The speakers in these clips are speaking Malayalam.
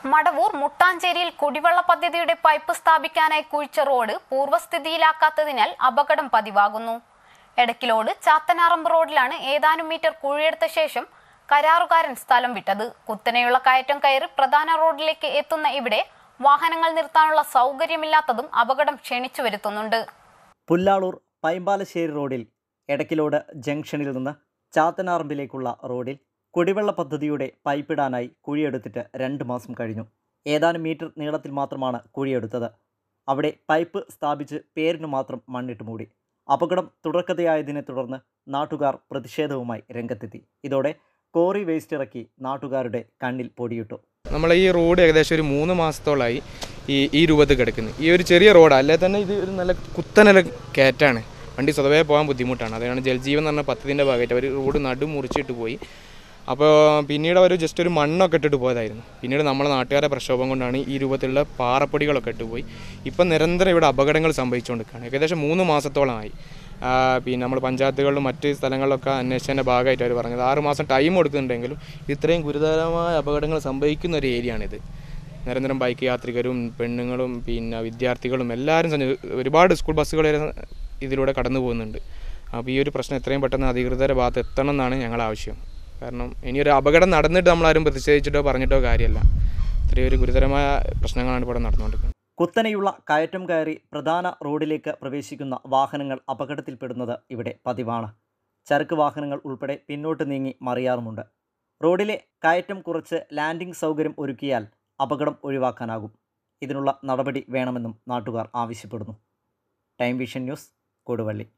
മടവൂർ മുട്ടാഞ്ചേരിയിൽ കുടിവെള്ള പദ്ധതിയുടെ പൈപ്പ് സ്ഥാപിക്കാനായി കുഴിച്ച റോഡ് പൂർവ്വസ്ഥിതിയിലാക്കാത്തതിനാൽ അപകടം പതിവാകുന്നു എടക്കിലോട് ചാത്തനാറമ്പ് റോഡിലാണ് ഏതാനും മീറ്റർ കുഴിയെടുത്ത ശേഷം കരാറുകാരൻ സ്ഥലം വിട്ടത് കുത്തനെയുള്ള കയറ്റം കയറി പ്രധാന റോഡിലേക്ക് എത്തുന്ന ഇവിടെ വാഹനങ്ങൾ നിർത്താനുള്ള സൗകര്യമില്ലാത്തതും അപകടം ക്ഷണിച്ചു വരുത്തുന്നുണ്ട് പുല്ലാളൂർ പൈമ്പാലശ്ശേരി റോഡിൽ എടക്കിലോട് ജംഗ്ഷനിൽ നിന്ന് ചാത്തനാറമ്പിലേക്കുള്ള റോഡിൽ കുടിവെള്ള പദ്ധതിയുടെ പൈപ്പിടാനായി കുഴിയെടുത്തിട്ട് രണ്ട് മാസം കഴിഞ്ഞു ഏതാനും മീറ്റർ നീളത്തിൽ മാത്രമാണ് കുഴിയെടുത്തത് അവിടെ പൈപ്പ് സ്ഥാപിച്ച് പേരിനു മാത്രം മണ്ണിട്ട് മൂടി അപകടം തുടർക്കഥയായതിനെ തുടർന്ന് നാട്ടുകാർ പ്രതിഷേധവുമായി രംഗത്തെത്തി ഇതോടെ കോറി വേസ്റ്റ് ഇറക്കി നാട്ടുകാരുടെ കണ്ണിൽ പൊടിയിട്ടു നമ്മൾ ഈ റോഡ് ഏകദേശം ഒരു മൂന്ന് മാസത്തോളമായി ഈ ഈ രൂപത്തിൽ കിടക്കുന്നു ഈ ഒരു ചെറിയ റോഡ് അല്ലേ തന്നെ ഇത് ഒരു നല്ല കുത്തനല കയറ്റാണ് വണ്ടി സ്വതവേ പോകാൻ ബുദ്ധിമുട്ടാണ് അതാണ് ജൽജീവൻ എന്ന് പറഞ്ഞ പദ്ധതിൻ്റെ ഭാഗമായിട്ട് അവർ റോഡ് നടു മുറിച്ചിട്ട് പോയി അപ്പോൾ പിന്നീട് അവർ ജസ്റ്റ് ഒരു മണ്ണൊക്കെ ഇട്ടിട്ട് പോയതായിരുന്നു പിന്നീട് നമ്മളെ നാട്ടുകാരെ പ്രക്ഷോഭം കൊണ്ടാണ് ഈ രൂപത്തിലുള്ള പാറപ്പൊടികളൊക്കെ ഇട്ടുപോയി ഇപ്പം നിരന്തരം ഇവിടെ അപകടങ്ങൾ സംഭവിച്ചുകൊണ്ടിരിക്കുകയാണ് ഏകദേശം മൂന്ന് മാസത്തോളമായി ആ, പിന്നെ നമ്മൾ പഞ്ചായത്തുകളിലും മറ്റ് സ്ഥലങ്ങളിലൊക്കെ അന്വേഷിച്ചതിൻ്റെ ഭാഗമായിട്ട് അവർ പറഞ്ഞത് ആറ് മാസം ടൈം കൊടുക്കുന്നുണ്ടെങ്കിലും ഇത്രയും ഗുരുതരമായ അപകടങ്ങൾ സംഭവിക്കുന്ന ഒരു ഏരിയയാണിത് നിരന്തരം ബൈക്ക് യാത്രികരും പെണ്ണുങ്ങളും പിന്നെ വിദ്യാർത്ഥികളും എല്ലാവരും സഞ്ച- ഒരുപാട് സ്കൂൾ ബസ്സുകൾ വരെ ഇതിലൂടെ കടന്നു പോകുന്നുണ്ട് അപ്പോൾ ഈ ഒരു പ്രശ്നം എത്രയും പെട്ടെന്ന് അധികൃതരുടെ ഭാഗത്ത് എത്തണം എന്നാണ് ഞങ്ങളുടെ ആവശ്യം കാരണം ഇനിയൊരു അപകടം നടന്നിട്ട് നമ്മളാരും പ്രതിഷേധിച്ചിട്ടോ പറഞ്ഞിട്ടോ കാര്യമല്ല ഇത്രയും ഒരു ഗുരുതരമായ പ്രശ്നങ്ങളാണ് ഇവിടെ നടന്നുകൊണ്ടിരിക്കുന്നത് കുത്തനെയുള്ള കയറ്റം കയറി പ്രധാന റോഡിലേക്ക് പ്രവേശിക്കുന്ന വാഹനങ്ങൾ അപകടത്തിൽപ്പെടുന്നത് ഇവിടെ പതിവാണ് ചരക്ക് വാഹനങ്ങൾ ഉൾപ്പെടെ പിന്നോട്ട് നീങ്ങി മറിയാറുമുണ്ട് റോഡിലെ കയറ്റം കുറച്ച് ലാൻഡിംഗ് സൗകര്യം ഒരുക്കിയാൽ അപകടം ഒഴിവാക്കാനാകും ഇതിനുള്ള നടപടി വേണമെന്നും നാട്ടുകാർ ആവശ്യപ്പെടുന്നു time vision news Koduvally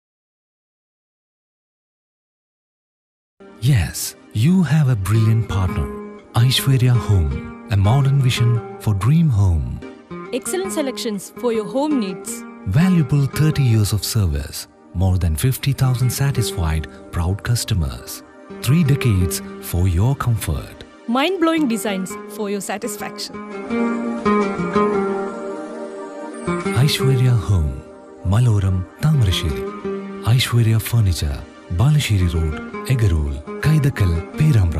Yes, you have a brilliant partner. Aishwarya Home, a modern vision for dream home. Excellent selections for your home needs. Valuable 30 years of service, more than 50,000 satisfied, proud customers. Three decades for your comfort. Mind blowing designs for your satisfaction. Aishwarya Home, Maloram, Tamarashiri. Aishwarya Furniture, Balashiri Road, Egarul, Kaidakal, Perambra.